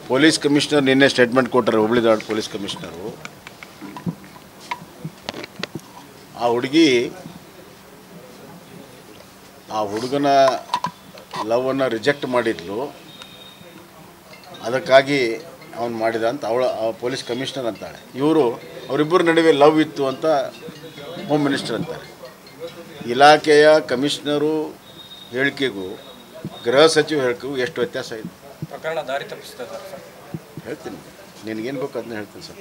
police commissioner ನಿನ್ನೆ statement ಕೊಟ್ಟರೆ Hubli Dharwad police commissioner ಆ ಹುಡುಗಿ ಆ ಹುಡುಗನ ಲವನ್ನು ರಿಜೆಕ್ಟ್ ಮಾಡಿದ್ಲು ಅದಕ್ಕಾಗಿ ಅವನು ಮಾಡಿದ ಅಂತ ಅವಳ ಆ ಪೊಲೀಸ್ ಕಮಿಷನರ್ ಅಂತಾಳೆ ಇವರು ಅವರಿಬ್ಬರ ನಡುವೆ ಲವ್ ಇತ್ತು ಅಂತ ಹೋಮ್ ಮಿನಿಸ್ಟರ್ ಅಂತಾರೆ ಇಲಾಖೆಯ ಕಮಿಷನರು ಹೇಳಿಕೆಗೂ ಗೃಹ ಸಚಿವ ಹೇಳಿಕೆಗೂ ಎಷ್ಟು ವ್ಯತ್ಯಾಸ ಇದೆ ಪ್ರಕರಣ ದಾರಿ ತಪ್ಪಿಸ್ತಾ ಇದ್ದಾರೆ ಸರ್ ಹೇಳ್ತೀನಿ ನಿನಗೇನು ಬೇಕು ಅದನ್ನ ಹೇಳ್ತೀನಿ ಸರ್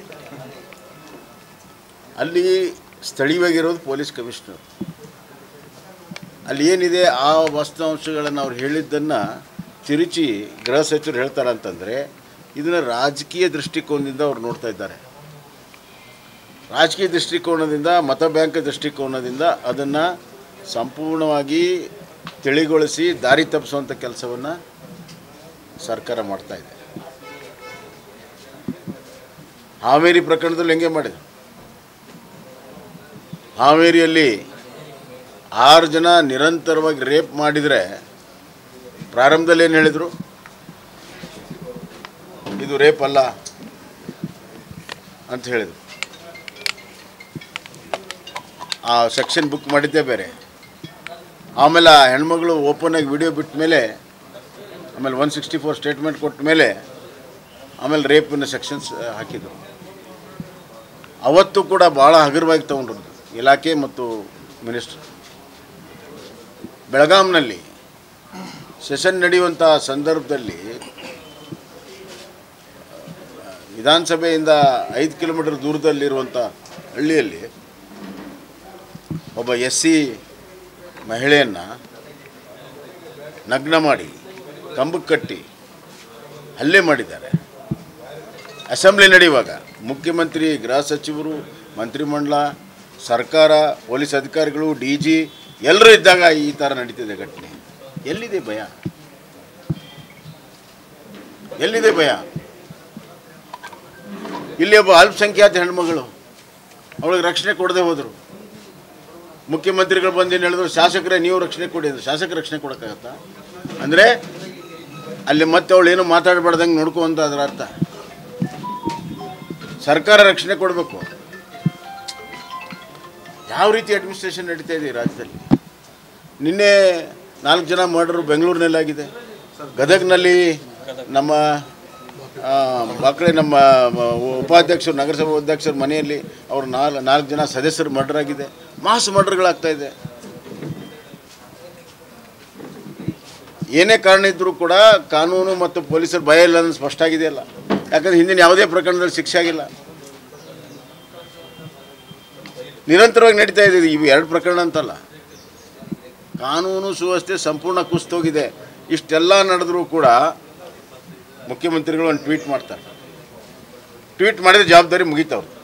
ಅಲ್ಲಿ ಸ್ಥಳೀಯವಾಗಿರೋದು ಪೊಲೀಸ್ ಕಮಿಷನರ್ ಅಲ್ಲಿ ಏನಿದೆ ಆ ವಾಸ್ತವಾಂಶಗಳನ್ನು ಅವ್ರು ಹೇಳಿದ್ದನ್ನು ತಿರುಚಿ ಗೃಹ ಸಚಿವರು ಹೇಳ್ತಾರೆ ಅಂತಂದರೆ ಇದನ್ನು ರಾಜಕೀಯ ದೃಷ್ಟಿಕೋನದಿಂದ ಅವ್ರು ನೋಡ್ತಾ ಇದ್ದಾರೆ ರಾಜಕೀಯ ದೃಷ್ಟಿಕೋನದಿಂದ ಮತ ಬ್ಯಾಂಕ್ ದೃಷ್ಟಿಕೋನದಿಂದ ಅದನ್ನು ಸಂಪೂರ್ಣವಾಗಿ ತಿಳಿಗೊಳಿಸಿ ದಾರಿ ತಪ್ಪಿಸುವಂಥ ಕೆಲಸವನ್ನು ಸರ್ಕಾರ ಮಾಡ್ತಾ ಇದೆ ಹಾವೇರಿ ಪ್ರಕರಣದಲ್ಲಿ ಹೆಂಗೆ ಮಾಡಿದ್ರು ಹಾವೇರಿಯಲ್ಲಿ ಆರು ಜನ ನಿರಂತರವಾಗಿ ರೇಪ್ ಮಾಡಿದರೆ ಪ್ರಾರಂಭದಲ್ಲಿ ಏನು ಹೇಳಿದರು ಇದು ರೇಪ್ ಅಲ್ಲ ಅಂತ ಹೇಳಿದರು ಆ ಸೆಕ್ಷನ್ ಬುಕ್ ಮಾಡಿದ್ದೇ ಬೇರೆ ಆಮೇಲೆ ಆ ಹೆಣ್ಮಗಳು ಓಪನ್ ಆಗಿ ವಿಡಿಯೋ ಬಿಟ್ಟ ಮೇಲೆ ಆಮೇಲೆ ಒನ್ ಸಿಕ್ಸ್ಟಿ ಫೋರ್ ಸ್ಟೇಟ್ಮೆಂಟ್ ಕೊಟ್ಟ ಮೇಲೆ ಆಮೇಲೆ ರೇಪಿನ ಸೆಕ್ಷನ್ಸ್ ಹಾಕಿದರು ಅವತ್ತು ಕೂಡ ಭಾಳ ಹಗುರವಾಗಿ ತಗೊಂಡ್ರು ಇಲಾಖೆ ಮತ್ತು ಮಿನಿಸ್ಟ್ರ್ ಬೆಳಗಾಂನಲ್ಲಿ ಸೆಷನ್ ನಡೆಯುವಂಥ ಸಂದರ್ಭದಲ್ಲಿ ವಿಧಾನಸಭೆಯಿಂದ ಐದು ಕಿಲೋಮೀಟರ್ ದೂರದಲ್ಲಿರುವಂಥ ಹಳ್ಳಿಯಲ್ಲಿ ಒಬ್ಬ ಎಸ್ ಸಿ ಮಹಿಳೆಯನ್ನು ನಗ್ನ ಮಾಡಿ ಕಂಬಕ್ಕೆ ಕಟ್ಟಿ ಹಲ್ಲೆ ಮಾಡಿದ್ದಾರೆ ಅಸೆಂಬ್ಲಿ ನಡೆಯುವಾಗ ಮುಖ್ಯಮಂತ್ರಿ ಗೃಹ ಸಚಿವರು ಮಂತ್ರಿಮಂಡಲ ಸರ್ಕಾರ ಪೊಲೀಸ್ ಅಧಿಕಾರಿಗಳು ಡಿ ಜಿ ಎಲ್ಲರೂ ಇದ್ದಾಗ ಈ ಥರ ನಡೀತಿದೆ ಘಟನೆ ಎಲ್ಲಿದೆ ಭಯ ಎಲ್ಲಿದೆ ಭಯ ಇಲ್ಲಿ ಒಬ್ಬ ಅಲ್ಪಸಂಖ್ಯಾತ ಹೆಣ್ಮಗಳು ಅವಳಿಗೆ ರಕ್ಷಣೆ ಕೊಡದೆ ಹೋದರು ಮುಖ್ಯಮಂತ್ರಿಗಳು ಬಂದೇನು ಹೇಳಿದ್ರು ಶಾಸಕರೇ ನೀವು ರಕ್ಷಣೆ ಕೊಡಿ ಅಂದ್ರು ಶಾಸಕರು ರಕ್ಷಣೆ ಕೊಡೋಕ್ಕಾಗತ್ತಾ ಅಂದರೆ ಅಲ್ಲಿ ಮತ್ತೆ ಅವಳು ಏನು ಮಾತಾಡಬಾರ್ದಂಗೆ ನೋಡ್ಕೊ ಅಂತ ಅದರ ಅರ್ಥ ಸರ್ಕಾರ ರಕ್ಷಣೆ ಕೊಡಬೇಕು ಯಾವ ರೀತಿ ಅಡ್ಮಿನಿಸ್ಟ್ರೇಷನ್ ನಡೀತಾ ಇದೆ ಈ ರಾಜ್ಯದಲ್ಲಿ ನಿನ್ನೆ ನಾಲ್ಕು ಜನ ಮರ್ಡರು ಬೆಂಗಳೂರಿನಲ್ಲಾಗಿದೆ ಗದಗ್ನಲ್ಲಿ ನಮ್ಮ ಆ, ಮಕ್ಕಳೇ ನಮ್ಮ ಮ- ಉಪಾಧ್ಯಕ್ಷರು ನಗರಸಭಾ ಅಧ್ಯಕ್ಷರ ಮನೆಯಲ್ಲಿ ಅವರು ನಾಲ್ ನಾಲ್ಕು ಜನ ಸದಸ್ಯರು ಮರ್ಡರ್ ಆಗಿದೆ ಮಾಸ್ ಮರ್ಡರ್ಗಳಾಗ್ತಾ ಇದೆ ಏನೇ ಕಾರಣ ಇದ್ದರೂ ಕೂಡ ಕಾನೂನು ಮತ್ತು ಪೊಲೀಸರ ಭಯ ಇಲ್ಲ ಅನ್ನೋದು ಸ್ಪಷ್ಟ ಆಗಿದೆಯಲ್ಲ ಯಾಕಂದ್ರೆ ಹಿಂದಿನ ಯಾವುದೇ ಪ್ರಕರಣದಲ್ಲಿ ಶಿಕ್ಷೆ ಆಗಿಲ್ಲ ನಿರಂತರವಾಗಿ ನಡೀತಾ ಇದೆ ಇದು ಇವು ಎರಡು ಪ್ರಕರಣ ಅಂತಲ್ಲ ಕಾನೂನು ಸುವ್ಯವಸ್ಥೆ ಸಂಪೂರ್ಣ ಕುಸಿತೋಗಿದೆ ಇಷ್ಟೆಲ್ಲ ನಡೆದರೂ ಕೂಡ ಮುಖ್ಯಮಂತ್ರಿಗಳು ಒಂದು ಟ್ವೀಟ್ ಮಾಡ್ತಾರೆ ಟ್ವೀಟ್ ಮಾಡಿದ್ರೆ ಜವಾಬ್ದಾರಿ ಮುಗೀತವ್ರು